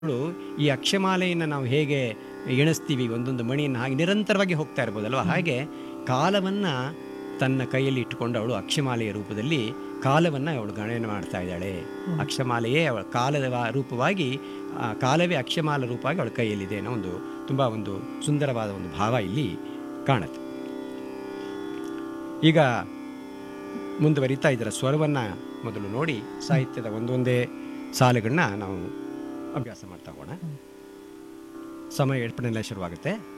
ಅವಳು ಈ ಅಕ್ಷಮಾಲೆಯನ್ನು ನಾವು ಹೇಗೆ ಎಣಿಸ್ತೀವಿ ಒಂದೊಂದು ಮಣಿಯನ್ನು ಹಾಗೆ ನಿರಂತರವಾಗಿ ಹೋಗ್ತಾ ಇರ್ಬೋದಲ್ವ ಹಾಗೆ ಕಾಲವನ್ನು ತನ್ನ ಕೈಯಲ್ಲಿ ಇಟ್ಟುಕೊಂಡು ಅವಳು ಅಕ್ಷಮಾಲೆಯ ರೂಪದಲ್ಲಿ ಕಾಲವನ್ನು ಅವಳು ಗಣನೆ ಮಾಡ್ತಾ ಇದ್ದಾಳೆ ಅಕ್ಷಮಾಲೆಯೇ ಅವಳ ಕಾಲದ ವಾ- ರೂಪವಾಗಿ ಆ ಕಾಲವೇ ಅಕ್ಷಮಾಲ ರೂಪವಾಗಿ ಅವಳ ಕೈಯಲ್ಲಿದೆ ಅನ್ನೋ ಒಂದು ತುಂಬ ಒಂದು ಸುಂದರವಾದ ಒಂದು ಭಾವ ಇಲ್ಲಿ ಕಾಣುತ್ತೆ ಈಗ ಮುಂದುವರಿತಾ ಇದರ ಸ್ವರವನ್ನು ಮೊದಲು ನೋಡಿ ಸಾಹಿತ್ಯದ ಒಂದೊಂದೇ ಸಾಲುಗಳನ್ನ ನಾವು ಅಭ್ಯಾಸ ಮಾಡ್ತಾ ಹೋಗೋಣ ಸಮಯ ಏರ್ಪಡೆಲ್ಲ ಶುರುವಾಗುತ್ತೆ